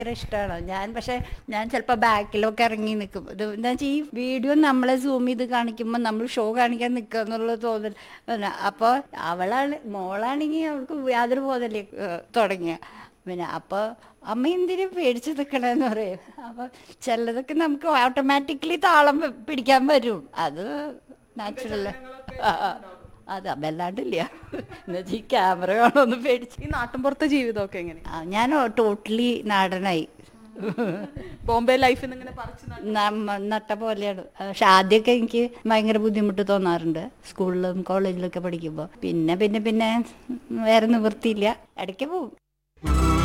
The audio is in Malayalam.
ഭയങ്കര ഇഷ്ടമാണ് ഞാൻ പക്ഷെ ഞാൻ ചിലപ്പോൾ ബാക്കിലൊക്കെ ഇറങ്ങി നിൽക്കും ഇത് എന്താ വെച്ചാൽ ഈ വീഡിയോ നമ്മളെ സൂം ചെയ്ത് കാണിക്കുമ്പോൾ നമ്മൾ ഷോ കാണിക്കാൻ നിൽക്കുക എന്നുള്ള തോന്നൽ പിന്നെ അപ്പോൾ അവളാണ് മോളാണെങ്കിൽ അവൾക്ക് യാതൊരു ബോധമില്ല തുടങ്ങിയ പിന്നെ അപ്പോൾ അമ്മ എന്തിനു പേടിച്ച് നിൽക്കണമെന്ന് പറയും അപ്പോൾ ചിലതൊക്കെ നമുക്ക് ഓട്ടോമാറ്റിക്കലി താളം പി- പിടിക്കാൻ വരും അത് നാച്ചുറൽ അത് വല്ലാണ്ടില്ല എന്നുവെച്ചാൽ ഈ ക്യാമറ കാണുമെന്ന് പേടിച്ച് ഈ നാട്ടിൻപുറത്തെ ജീവിതമൊക്കെ എങ്ങനെ ആ, ഞാൻ ടോട്ടലി നാടനായി ബോംബെ ലൈഫിൽ നിന്ന് ഇങ്ങനെ പറിച്ചു നട്ട- നമ്മ നട്ട പോലെയാണ് പക്ഷെ ആദ്യമൊക്കെ എനിക്ക് ഭയങ്കര ബുദ്ധിമുട്ട് തോന്നാറുണ്ട് സ്കൂളിലും കോളേജിലൊക്കെ പഠിക്കുമ്പോൾ പിന്നെ പിന്നെ പിന്നെ വേറെ നിവൃത്തിയില്ല ഇടയ്ക്ക് പോവും